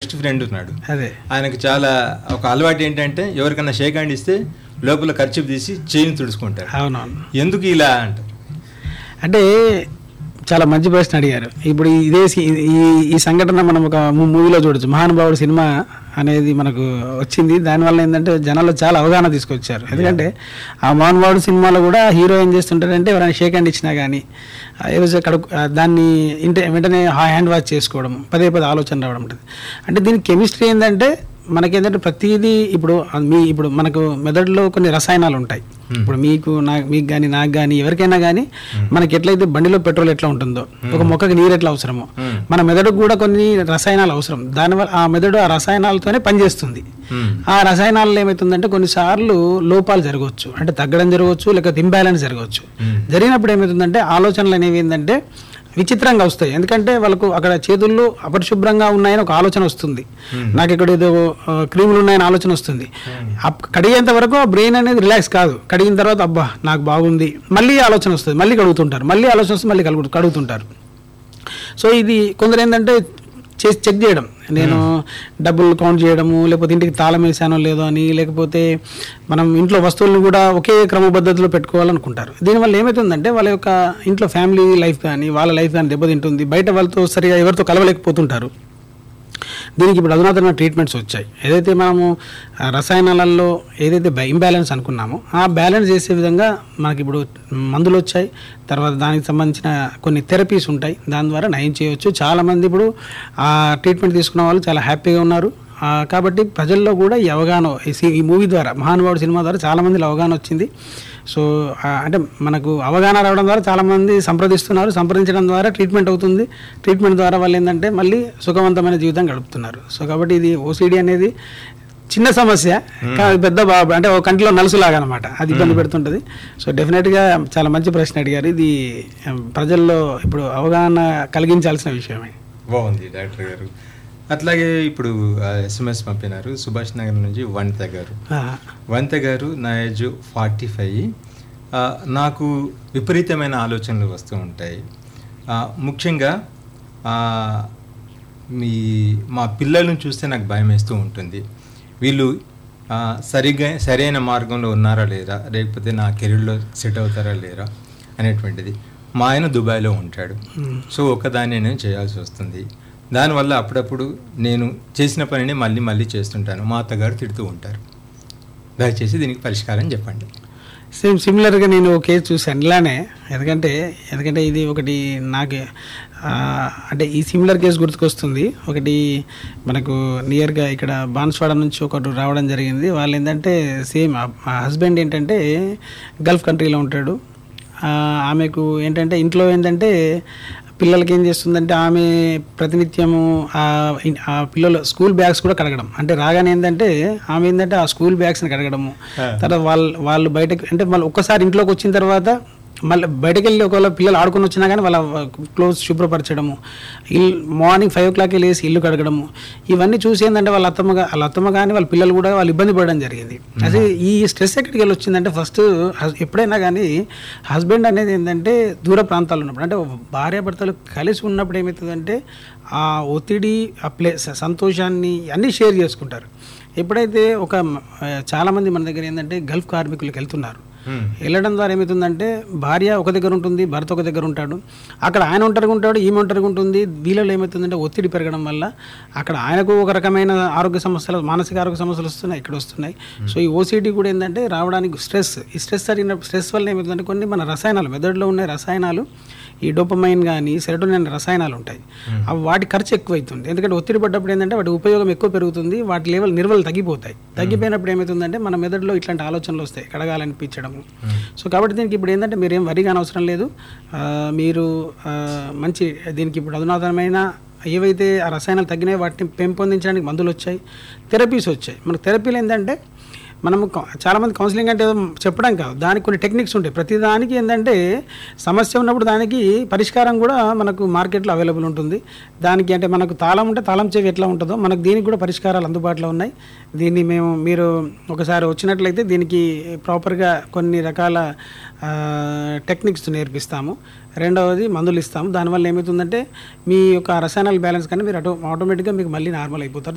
Best friend ఉన్నాడు అదే ఆయనకు చాలా ఒక అలవాటు ఏంటంటే ఎవరికైనా షేక్ హ్యాండ్ ఇస్తే లోపల ఖర్చు తీసి చేయిని తుడుచుకుంటారు అవునవును ఎందుకు ఇలా అంటారు అంటే చాలా మంచి ప్రశ్న అడిగారు ఇప్పుడు ఇదే సి- ఈ ఈ సంఘటన మనం ఒక మూ- మూవీలో చూడొచ్చు మహానుభావుడు సినిమా అనేది మనకు వచ్చింది దానివల్ల ఏంటంటే జనాల్లో చాలా అవగాహన తీసుకొచ్చారు ఎందుకంటే ఆ మహానుభావుడు సినిమాలో కూడా హీరో ఏం చేస్తుంటారంటే ఎవరైనా షేక్ హ్యాండ్ ఇచ్చినా కానీ ఏదో కడుకు ఆ, దాన్ని ఇంటే వెంటనే హ్యాండ్ వాష్ చేసుకోవడం పదే పదే ఆలోచన రావడం ఉంటుంది అంటే దీని కెమిస్ట్రీ ఏంటంటే మనకేంటంటే ప్రతిదీ ఇప్పుడు ఆ మీ ఇప్పుడు మనకు మెదడులో కొన్ని రసాయనాలు ఉంటాయి ఇప్పుడు మీకు నా మీకు కానీ నాకు కానీ ఎవరికైనా కానీ మనకి ఎట్లయితే బండిలో పెట్రోల్ ఎట్లా ఉంటుందో ఒక మొక్కకి నీరు ఎట్లా అవసరమో మన మెదడుకు కూడా కొన్ని రసాయనాలు అవసరం దానివల్ల ఆ మెదడు ఆ రసాయనాలతోనే పనిచేస్తుంది మ్మ్. ఆ రసాయనాలలో ఏమవుతుందంటే కొన్నిసార్లు లోపాలు జరగవచ్చు అంటే తగ్గడం జరగవచ్చు లేకపోతే ఇంబ్యాలెన్స్ జరగవచ్చు జరిగినప్పుడు ఏమవుతుందంటే ఆలోచనలు అనేవి ఏంటంటే విచిత్రంగా వస్తాయి ఎందుకంటే వాళ్ళకు అక్కడ చేతుల్లో అపరిశుభ్రంగా ఉన్నాయని ఒక ఆలోచన వస్తుంది నాకు ఇక్కడ ఏదో ఆ, క్రీములు ఉన్నాయని ఆలోచన వస్తుంది అప్- కడిగేంత వరకు ఆ బ్రెయిన్ అనేది రిలాక్స్ కాదు కడిగిన తర్వాత అబ్బా నాకు బాగుంది మళ్ళీ ఆలోచన వస్తుంది మళ్ళీ కడుగుతుంటారు మళ్ళీ ఆలోచన వస్తుంది మళ్ళీ కడుగు కడుగుతుంటారు సో ఇది కొందరు ఏంటంటే చేసి చెక్ చేయడం నేను డబ్బులు కౌంట్ చేయడము లేకపోతే ఇంటికి తాళం వేసానో లేదో అని లేకపోతే మనం ఇంట్లో వస్తువులను కూడా ఒకే క్రమపద్ధతిలో పెట్టుకోవాలనుకుంటారు దీనివల్ల ఏమవుతుందంటే వాళ్ళ యొక్క ఇంట్లో ఫ్యామిలీ లైఫ్ కానీ వాళ్ళ లైఫ్ కానీ దెబ్బతింటుంది బయట వాళ్ళతో సరిగా ఎవరితో కలవలేకపోతుంటారు దీనికి ఇప్పుడు అధునాతన ట్రీట్మెంట్స్ వచ్చాయి ఏదైతే మనము ఆ, రసాయనాలలో ఏదైతే ఇంబ్యాలెన్స్ అనుకున్నామో ఆ బ్యాలెన్స్ చేసే విధంగా మనకి ఇప్పుడు మందులు వచ్చాయి తర్వాత దానికి సంబంధించిన కొన్ని థెరపీస్ ఉంటాయి దాని ద్వారా నయం చేయవచ్చు చాలామంది ఇప్పుడు ఆ ట్రీట్మెంట్ తీసుకున్న వాళ్ళు చాలా హ్యాపీగా ఉన్నారు ఆ, కాబట్టి ప్రజల్లో కూడా ఈ అవగాహన ఈ సి- ఈ మూవీ ద్వారా మహానుభావుడు సినిమా ద్వారా చాలామందిలో అవగాహన వచ్చింది సో ఆ, అంటే మనకు అవగాహన రావడం ద్వారా చాలామంది సంప్రదిస్తున్నారు సంప్రదించడం ద్వారా ట్రీట్మెంట్ అవుతుంది ట్రీట్మెంట్ ద్వారా వాళ్ళు ఏంటంటే మళ్ళీ సుఖవంతమైన జీవితం గడుపుతున్నారు సో కాబట్టి ఇది ఓసిడి అనేది చిన్న సమస్య కానీ పెద్ద బాబు అంటే ఒక కంటిలో నలుసులాగా అనమాట అది ఇబ్బంది పెడుతుంటుంది సో డెఫినెట్గా చాలా మంచి ప్రశ్న అడిగారు ఇది ఆ, ప్రజల్లో ఇప్పుడు అవగాహన కలిగించాల్సిన విషయమే బాగుంది డాక్టర్ గారు అట్లాగే ఇప్పుడు ఎస్ఎంఎస్ పంపినారు సుభాష్ నగర్ నుంచి వనిత గారు ఆ, వనిత గారు నా ఏజ్ ఫార్టీ ఫైవ్ నాకు విపరీతమైన ఆలోచనలు వస్తూ ఉంటాయి ఆ, ముఖ్యంగా ఆ, మీ మా పిల్లలను చూస్తే నాకు భయం వేస్తూ ఉంటుంది వీళ్ళు ఆ, సరిగ్గా సరైన మార్గంలో ఉన్నారా లేరా లేకపోతే నా కెరీర్లో సెట్ అవుతారా లేరా అనేటువంటిది మా ఆయన దుబాయ్లో ఉంటాడు సో ఒకదాన్ని నేను చేయాల్సి వస్తుంది దానివల్ల అప్పుడప్పుడు నేను చేసిన పనిని మళ్ళీ మళ్ళీ చేస్తుంటాను మా అత్తగారు తిడుతూ ఉంటారు దయచేసి దీనికి పరిష్కారం చెప్పండి సేమ్ సిమిలర్గా నేను ఒక కేసు చూశాను ఇలానే ఎందుకంటే ఎందుకంటే ఇది ఒకటి నాకు ఆ, అంటే ఈ సిమిలర్ కేసు గుర్తుకొస్తుంది ఒకటి మనకు నియర్గా ఇక్కడ బాన్స్వాడ నుంచి ఒకటి రావడం జరిగింది వాళ్ళు ఏంటంటే సేమ్ మా హస్బెండ్ ఏంటంటే గల్ఫ్ కంట్రీలో ఉంటాడు ఆ, ఆమెకు ఏంటంటే ఇంట్లో ఏంటంటే పిల్లలకి ఏం చేస్తుందంటే ఆమె ప్రతినిత్యము ఆ ఇన్- ఆ పిల్లల స్కూల్ బ్యాగ్స్ కూడా కడగడం అంటే రాగానే ఏంటంటే ఆమె ఏంటంటే ఆ స్కూల్ బ్యాగ్స్ని కడగడము తర్వాత వాళ్ళు వాళ్ళు బయటకు అంటే మళ్ళీ ఒక్కసారి ఇంట్లోకి వచ్చిన తర్వాత మళ్ళీ బయటకు వెళ్ళి ఒకవేళ పిల్లలు ఆడుకొని వచ్చినా కానీ వాళ్ళ క్లోజ్ శుభ్రపరచడము ఇల్లు మార్నింగ్ ఫైవ్ ఓ క్లాక్కి లేసి ఇల్లు కడగడము ఇవన్నీ చూసి ఏంటంటే వాళ్ళ అత్తమ్మ గా- వాళ్ళ అత్తమ్మ కానీ వాళ్ళ పిల్లలు కూడా వాళ్ళు ఇబ్బంది పడడం జరిగింది అసలు ఈ స్ట్రెస్ ఎక్కడికి వెళ్ళి వచ్చిందంటే ఫస్ట్ ఎప్పుడైనా కానీ హస్బెండ్ అనేది ఏంటంటే దూర ప్రాంతాల్లో ఉన్నప్పుడు అంటే భార్యాభర్తలు కలిసి ఉన్నప్పుడు ఏమవుతుందంటే ఆ ఒత్తిడి ఆ ప్లే సంతోషాన్ని అన్నీ షేర్ చేసుకుంటారు ఎప్పుడైతే ఒక ఆ, చాలామంది మన దగ్గర ఏంటంటే గల్ఫ్ కార్మికులకు వెళ్తున్నారు వెళ్ళడం ద్వారా ఏమవుతుందంటే భార్య ఒక దగ్గర ఉంటుంది భర్త ఒక దగ్గర ఉంటాడు అక్కడ ఆయన ఒంటరిగా ఉంటాడు ఈమె ఒంటరిగా ఉంటుంది వీళ్ళలో ఏమవుతుందంటే ఒత్తిడి పెరగడం వల్ల అక్కడ ఆయనకు ఒక రకమైన ఆరోగ్య సమస్యలు మానసిక ఆరోగ్య సమస్యలు వస్తున్నాయి ఇక్కడ వస్తున్నాయి సో ఈ ఓసిటీ కూడా ఏంటంటే రావడానికి స్ట్రెస్ ఈ స్ట్రెస్ జరిగిన స్ట్రెస్ వల్ల ఏమవుతుందంటే కొన్ని మన రసాయనాలు మెదడులో ఉన్న రసాయనాలు ఈ డోపమైన్ కానీ సెరటోనిన్ అనే రసాయనాలు ఉంటాయి అవి వాటి ఖర్చు ఎక్కువ అవుతుంది ఎందుకంటే ఒత్తిడి పడ్డప్పుడు ఏంటంటే వాటి ఉపయోగం ఎక్కువ పెరుగుతుంది వాటి లెవెల్ నిర్వలు తగ్గిపోతాయి తగ్గిపోయినప్పుడు ఏమవుతుందంటే మన మెదడులో ఇట్లాంటి ఆలోచనలు వస్తాయి కడగాలనిపించడము సో కాబట్టి దీనికి ఇప్పుడు ఏంటంటే మీరు ఏం వరి అవసరం లేదు ఆ, మీరు ఆ, మంచి దీనికి ఇప్పుడు అధునాతనమైన ఏవైతే ఆ రసాయనాలు తగ్గినాయో వాటిని పెంపొందించడానికి మందులు వచ్చాయి థెరపీస్ వచ్చాయి మనకు థెరపీలు ఏంటంటే మనము కౌ- చాలామంది కౌన్సిలింగ్ అంటే ఏదో చెప్పడం కాదు దానికి కొన్ని టెక్నిక్స్ ఉంటాయి ప్రతి దానికి ఏంటంటే సమస్య ఉన్నప్పుడు దానికి పరిష్కారం కూడా మనకు మార్కెట్లో అవైలబుల్ ఉంటుంది దానికి అంటే మనకు తాళం ఉంటే తాళం చెవి ఎట్లా ఉంటుందో మనకు దీనికి కూడా పరిష్కారాలు అందుబాటులో ఉన్నాయి దీన్ని మేము మీరు ఒకసారి వచ్చినట్లయితే దీనికి ప్రాపర్గా కొన్ని రకాల టెక్నిక్స్ నేర్పిస్తాము రెండవది మందులు ఇస్తాము దానివల్ల ఏమవుతుందంటే మీ యొక్క రసాయనాల బ్యాలెన్స్ కానీ మీరు ఆటో ఆటోమేటిక్గా మీకు మళ్ళీ నార్మల్ అయిపోతారు